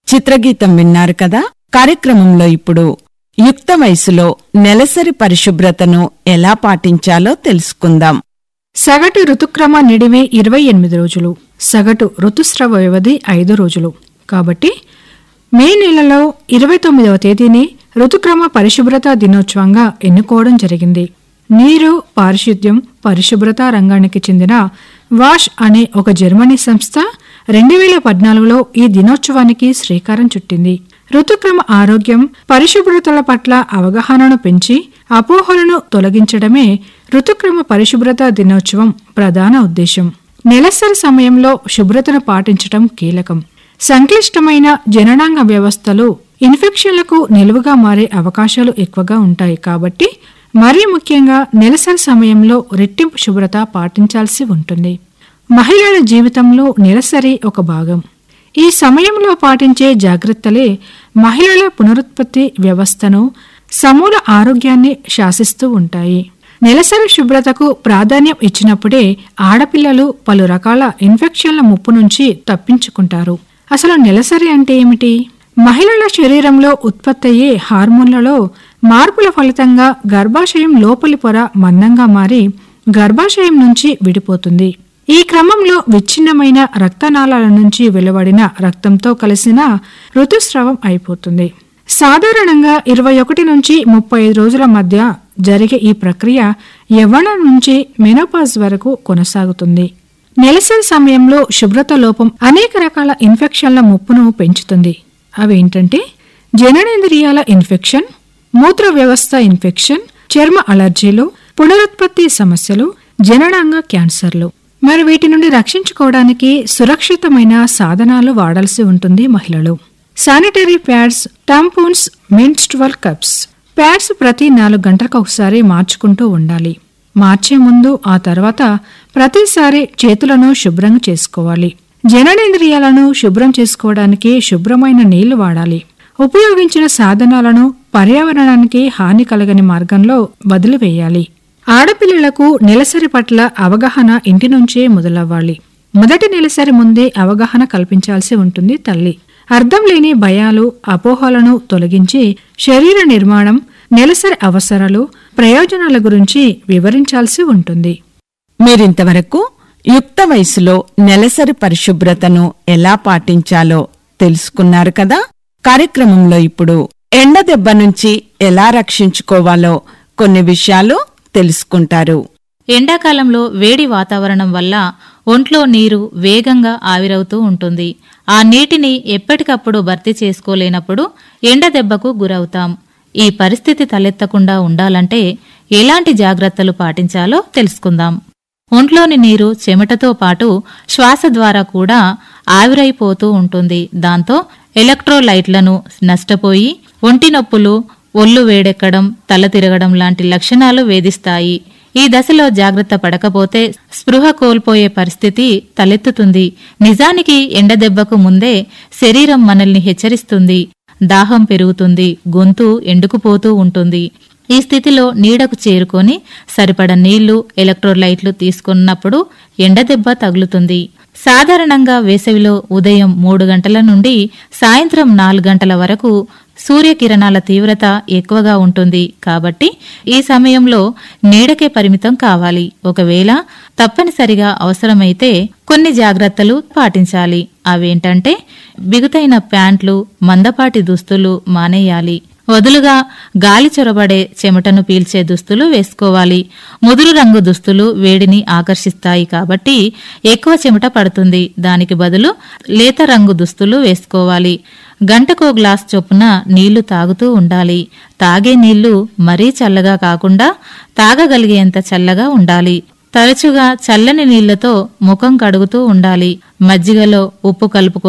చిత్రగీతం విన్నారు కదా కార్యక్రమంలో ఇప్పుడు యుక్త వయసులో నెలసరి పరిశుభ్రతను ఎలా పాటించాలో తెలుసుకుందాం సగటు ఋతుక్రమ నిడిమే ఇరవై ఎనిమిది రోజులు సగటు ఋతుస్రవ వ్యవధి ఐదు రోజులు కాబట్టి మే నెలలో ఇరవై తొమ్మిదవ తేదీని ఋతుక్రమ పరిశుభ్రత దినోత్సవంగా ఎన్నుకోవడం జరిగింది నీరు పారిశుద్ధ్యం పరిశుభ్రత రంగానికి చెందిన వాష్ అనే ఒక జర్మనీ సంస్థ రెండు వేల పద్నాలుగులో ఈ దినోత్సవానికి శ్రీకారం చుట్టింది ఋతుక్రమ ఆరోగ్యం పరిశుభ్రతల పట్ల అవగాహనను పెంచి అపోహలను తొలగించడమే ఋతుక్రమ పరిశుభ్రత దినోత్సవం ప్రధాన ఉద్దేశం నెలసరి సమయంలో శుభ్రతను పాటించడం కీలకం సంక్లిష్టమైన జననాంగ వ్యవస్థలు ఇన్ఫెక్షన్లకు నిలువుగా మారే అవకాశాలు ఎక్కువగా ఉంటాయి కాబట్టి మరీ ముఖ్యంగా నెలసరి సమయంలో రెట్టింపు శుభ్రత పాటించాల్సి ఉంటుంది మహిళల జీవితంలో నెలసరి ఒక భాగం ఈ సమయంలో పాటించే జాగ్రత్తలే మహిళల పునరుత్పత్తి వ్యవస్థను సమూల ఆరోగ్యాన్ని శాసిస్తూ ఉంటాయి నెలసరి శుభ్రతకు ప్రాధాన్యం ఇచ్చినప్పుడే ఆడపిల్లలు పలు రకాల ఇన్ఫెక్షన్ల ముప్పు నుంచి తప్పించుకుంటారు అసలు నెలసరి అంటే ఏమిటి మహిళల శరీరంలో ఉత్పత్తయ్యే హార్మోన్లలో మార్పుల ఫలితంగా గర్భాశయం లోపలి పొర మందంగా మారి గర్భాశయం నుంచి విడిపోతుంది ఈ క్రమంలో విచ్ఛిన్నమైన రక్తనాళాల నుంచి వెలువడిన రక్తంతో కలిసిన ఋతుస్రావం అయిపోతుంది సాధారణంగా ఇరవై ఒకటి నుంచి ముప్పై ఐదు రోజుల మధ్య జరిగే ఈ ప్రక్రియ యవ్వనం నుంచి మెనోపాజ్ వరకు కొనసాగుతుంది నెలసరి సమయంలో శుభ్రత లోపం అనేక రకాల ఇన్ఫెక్షన్ల ముప్పును పెంచుతుంది అవేంటంటే జననేంద్రియాల ఇన్ఫెక్షన్ మూత్ర వ్యవస్థ ఇన్ఫెక్షన్ చర్మ అలర్జీలు పునరుత్పత్తి సమస్యలు జననాంగ క్యాన్సర్లు మరి వీటి నుండి రక్షించుకోవడానికి సురక్షితమైన సాధనాలు వాడాల్సి ఉంటుంది మహిళలు sanitary pads tampons menstrual cups pads ప్రతి నాలుగు గంటలకు ఒకసారి మార్చుకుంటూ ఉండాలి మార్చే ముందు ఆ తర్వాత ప్రతిసారి చేతులను శుభ్రంగా చేసుకోవాలి జననేంద్రియాలను శుభ్రం చేసుకోవడానికి శుభ్రమైన నీళ్లు వాడాలి ఉపయోగించిన సాధనాలను పర్యావరణానికి హాని కలగని మార్గంలో వదిలివేయాలి ఆడపిల్లలకు నెలసరి పట్ల అవగాహన ఇంటి నుంచే మొదలవ్వాలి మొదటి నెలసరి ముందే అవగాహన కల్పించాల్సి ఉంటుంది తల్లి అర్థం లేని భయాలు అపోహలను తొలగించి శరీర నిర్మాణం నెలసరి అవసరాలు ప్రయోజనాల గురించి వివరించాల్సి ఉంటుంది మీరింతవరకు యుక్త వయసులో నెలసరి పరిశుభ్రతను ఎలా పాటించాలో తెలుసుకున్నారు కదా కార్యక్రమంలో ఇప్పుడు ఎండ దెబ్బ నుంచి ఎలా రక్షించుకోవాలో కొన్ని విషయాలు తెలుసుకుంటారు ఎండాకాలంలో వేడి వాతావరణం వల్ల ఒంట్లో నీరు వేగంగా ఆవిరవుతూ ఉంటుంది ఆ నీటిని ఎప్పటికప్పుడు భర్తీ చేసుకోలేనప్పుడు ఎండ దెబ్బకు గురవుతాం ఈ పరిస్థితి తలెత్తకుండా ఉండాలంటే ఎలాంటి జాగ్రత్తలు పాటించాలో తెలుసుకుందాం ఒంట్లోని నీరు చెమటతో పాటు శ్వాస ద్వారా కూడా ఆవిరైపోతూ ఉంటుంది దాంతో ఎలక్ట్రోలైట్లను నష్టపోయి ఒంటి నొప్పులు ఒళ్ళు వేడెక్కడం తల తిరగడం లాంటి లక్షణాలు వేధిస్తాయి ఈ దశలో జాగ్రత్త పడకపోతే స్పృహ కోల్పోయే పరిస్థితి తలెత్తుతుంది నిజానికి ఎండదెబ్బకు ముందే శరీరం మనల్ని హెచ్చరిస్తుంది దాహం పెరుగుతుంది గొంతు ఎండుకుపోతూ ఉంటుంది ఈ స్థితిలో నీడకు చేరుకొని సరిపడ నీళ్లు ఎలక్ట్రోలైట్లు తీసుకున్నప్పుడు ఎండదెబ్బ తగులుతుంది సాధారణంగా వేసవిలో ఉదయం మూడు గంటల నుండి సాయంత్రం నాలుగు గంటల వరకు సూర్యకిరణాల తీవ్రత ఎక్కువగా ఉంటుంది కాబట్టి ఈ సమయంలో నీడకే పరిమితం కావాలి ఒకవేళ తప్పనిసరిగా అవసరమైతే కొన్ని జాగ్రత్తలు పాటించాలి అవేంటంటే బిగుతైన ప్యాంట్లు మందపాటి దుస్తులు మానేయాలి వదులుగా గాలి చొరబడే చెమటను పీల్చే దుస్తులు వేసుకోవాలి ముదురు రంగు దుస్తులు వేడిని ఆకర్షిస్తాయి కాబట్టి ఎక్కువ చెమట పడుతుంది దానికి బదులు లేత రంగు దుస్తులు వేసుకోవాలి గంటకో గ్లాస్ చొప్పున నీళ్లు తాగుతూ ఉండాలి తాగే నీళ్లు మరీ చల్లగా కాకుండా తాగగలిగేంత చల్లగా ఉండాలి తరచుగా చల్లని నీళ్లతో ముఖం కడుగుతూ ఉండాలి మజ్జిగలో ఉప్పు కలుపుకొని